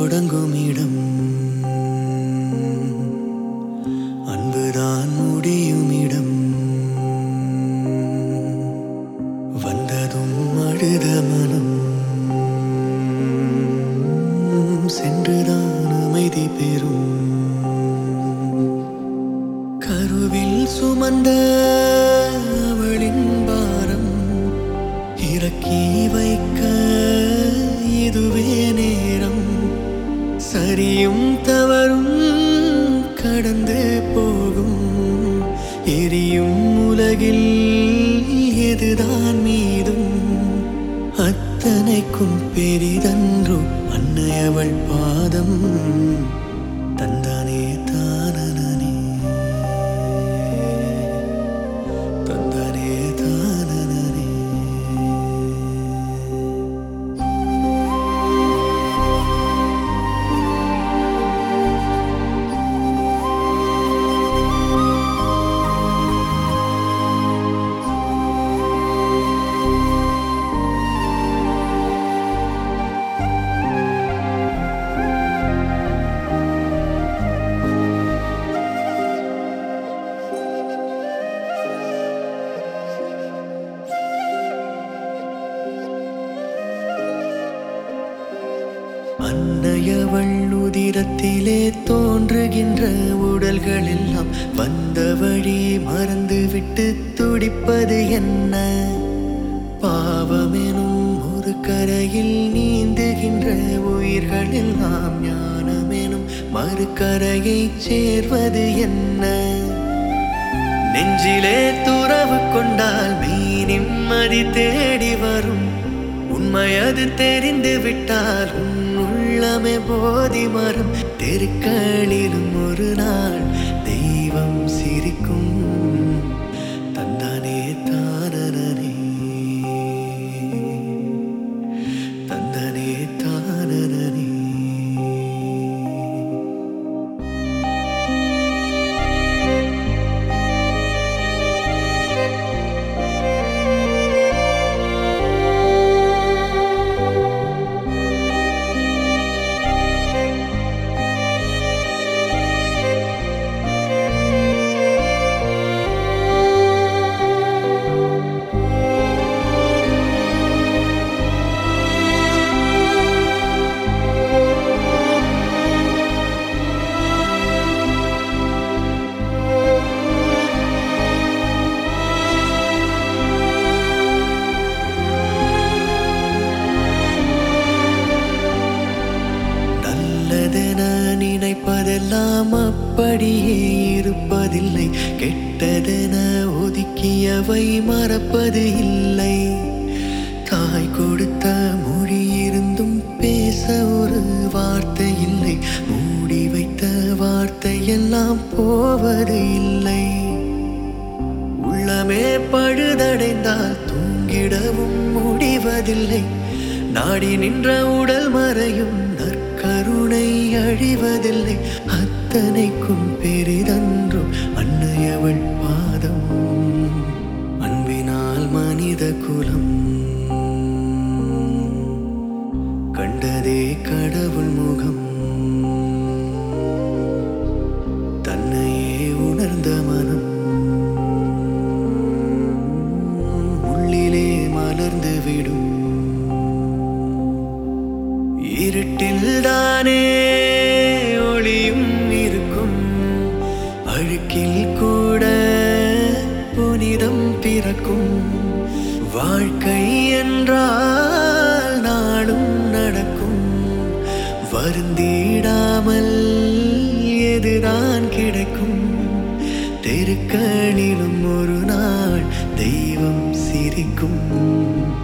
தொடங்கும் இடம் அன்புதான் முடியும் இடம் வந்ததும் அழுத மனம் சென்றுதான் அமைதி பெறும் கருவில் சுமந்த அவளின் பாரம் இறக்கி வைக்க இதுவே நேரம் சரியும் தவறும் கடந்து போகும் எரியும் உலகில் எதுதான் மீதும் அத்தனைக்கும் பெரிதன்றோ அன்னை அவள் பாதம் தந்தானே தானனே தந்தானே தானனே அன்னையவள் உதிரத்திலே தோன்றுகின்ற உடல்கள் எல்லாம் வந்த வழி மறந்துவிட்டு துடிப்பது என்ன பாவமெனும் ஒரு கரையில் நீந்துகின்ற உயிர்கள் எல்லாம் ஞானமெனும் மறுகரையை சேர்வது என்ன நெஞ்சிலே துறவு கொண்டால் மெய் நிம்மதி தேடி வரும் உண்மை அது தெரிந்து விட்டால் உன் உள்ளமே போதி மரம் தெருக்களிலும் ஒரு நாள் தெய்வம் சிரிக்கும் தந்தானே தானனே தந்தனே தானனே நல்லதென நினைப்பதெல்லாம் அப்படியே இருப்பதில்லை கெட்டதென ஒதுக்கியவை மறப்பது இல்லை தாய் கொடுத்த மொழி இருந்தும் பேச ஒரு வார்த்தை இல்லை மூடி வைத்த வார்த்தையெல்லாம் போவது இல்லை உள்ளமே பழுதடைந்தால் தூங்கிடவும் முடிவதில்லை நாடி நின்ற உடல் மறையும் நற்கருணை அழிவதில்லை அத்தனைக்கும் பெரிதன்றோ அன்னையவள் பாதம் அன்பினால் மனித குலம் கண்டதே கடவுள் முகம் தன்னையே உணர்ந்த மனம் உள்ளிலே மலர்ந்து விடும் இருட்டில் தானே ஒளியும் இருக்கும் அழுக்கில் கூட புனிதம் பிறக்கும் வாழ்க்கை என்றால் நாளும் நடக்கும் வருந்திடாமல் எதுதான் கிடைக்கும் தெருக்களிலும் ஒரு நாள் தெய்வம் சிரிக்கும்